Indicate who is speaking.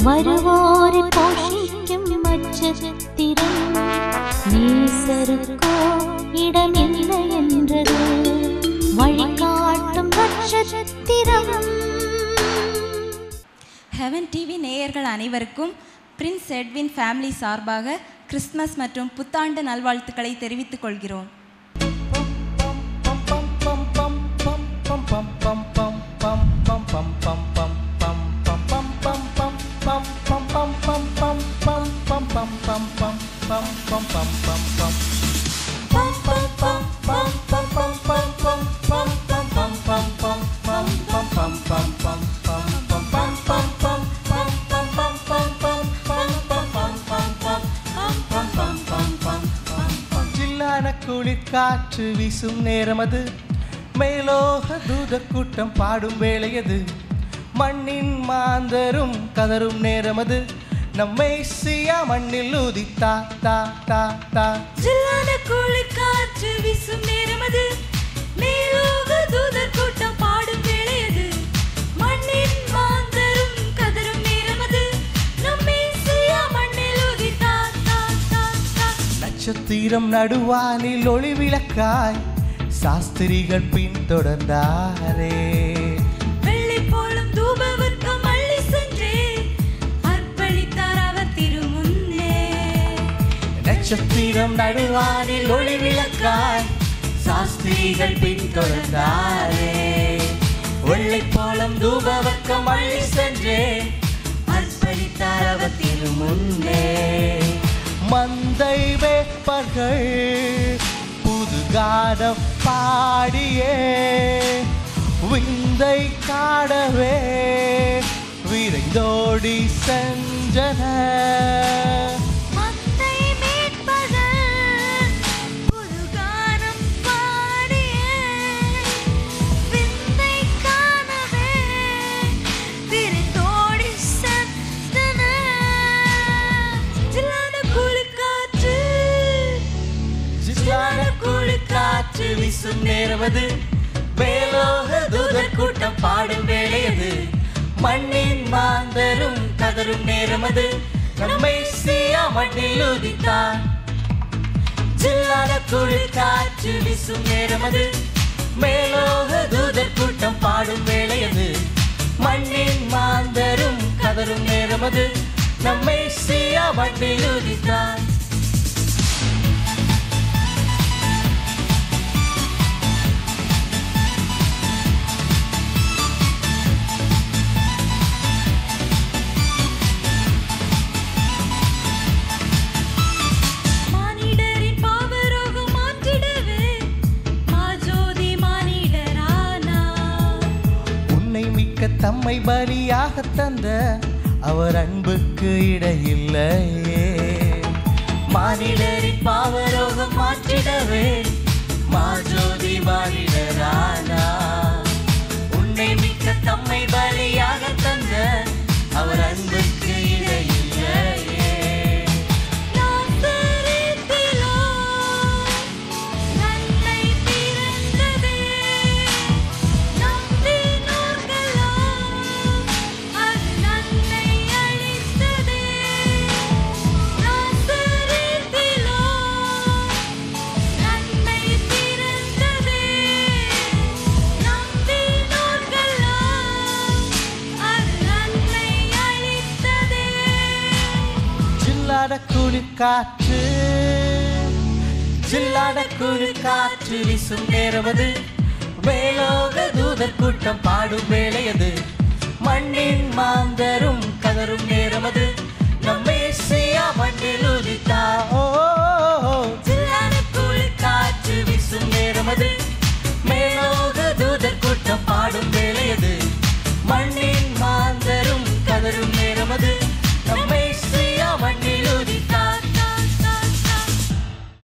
Speaker 1: வருவோரை போஷிக்கும் நட்சத்திரம் நேசருக்கோ இடமில்லை என்றது வழிகாட்டும் நட்சத்திரம்
Speaker 2: ஹெவன் டிவி நேயர்கள் அனைவருக்கும் பிரின்ஸ் எட்வின் ஃபேமிலி சார்பாக கிறிஸ்மஸ் மற்றும் புத்தாண்டு நல்வாழ்த்துக்களை தெரிவித்துக் கொள்கிறோம்
Speaker 3: ஜில்லான குளிர்காற்று வீசும் நேரம் அது மேலோக தூத கூட்டம் பாடும் வேளையது மண்ணின் மாந்தரும் கதரும் நேரம் அது நம்மை சியா மண்ணில் ஊதி தா தா தா தா
Speaker 2: ஜில்லான குளிர் காற்று வீசும் நேரம் அது மேலோக தூதர் கூட்டம் பாடும் வேளையது மண்ணின் மாந்தரும் கதரும் நேரம் அது நம்மை சியா மண்ணில் ஊதி தா தா தா தா
Speaker 3: நட்சத்திரம் நடுவானில் ஒளி விளக்காய் சாஸ்திரிகள் பின்தொடர்ந்தாரே
Speaker 2: வெள்ளை போலும் தூபவர்க்கம் அள்ளி சென்றே அர்ப்பணித்தார் அவர் திருமுன்னே
Speaker 3: நட்சத்திரம் நடுவானில் ஒளி விளக்காய் சாஸ்திரிகள் பின்தொடர்ந்தாரே வெள்ளை போலம் தூபவக்கம் அள்ளி சென்றே அர்ப்பணித்தார் அவர் திருமுன்னே மந்தை வேப்பர்கள் புது கானம் பாடியே விந்தை காடவே விரைந்தோடி சென்றன
Speaker 2: மந்தை மீட்பதன் புது கானம் பாடியே விந்தை காணவே விரைந்தோடி சென்றன ஜில்லான குளிர்காற்று
Speaker 3: ஜில்லான குளிர்காற்று வீசும் நேரமது மேலோக தூதர் கூட்டம் பாடும் வேளையது மண்ணின் மாந்தரும் கதரும் நேரமது நம்மை சியா மண்ணில் உதித்தான் ஜில்லான குளிர்காற்று வீசும் நேரமது மேலோக தூதர் கூட்டம் பாடும் வேளையது மண்ணின் மாந்தரும் கதரும் நேரமது நம்மை சியா மண்ணில் உதித்தான்
Speaker 2: மானிடரின் பாவரோகம் மாற்றிடவே மாஜோதி மானிடரானா
Speaker 3: உன்னை மிக்க தம்மை பலியாக தந்த அவர் அன்புக்கு இடையில்லையே மானிடரின் பாவரோகம் மாற்றிடவே மாஜோதி மானிடரானா உன்னை மிக்க தம்மை பலியாக தந்த அவர் அன்புக்கு இடையில்லையே
Speaker 2: நாசரேத்திலோ நன்மை பிறந்ததே நம்பினோர்களோ அது நன்மை அளித்ததே நாசரேத்திலோ நன்மை பிறந்ததே நம்பினோர்களோ அது நன்மை அளித்ததே
Speaker 3: ஜில்லாட குளிர் காற்று ஜில்லாட குளிர் காற்று வீசும் நேரமது மேலோக தூதர் கூட்டம் பாடும் வேளையது மண்ணின் மாந்தரும் கதரும் நேரமது நம்மை சியா மண்ணில் உதித்தா ஓ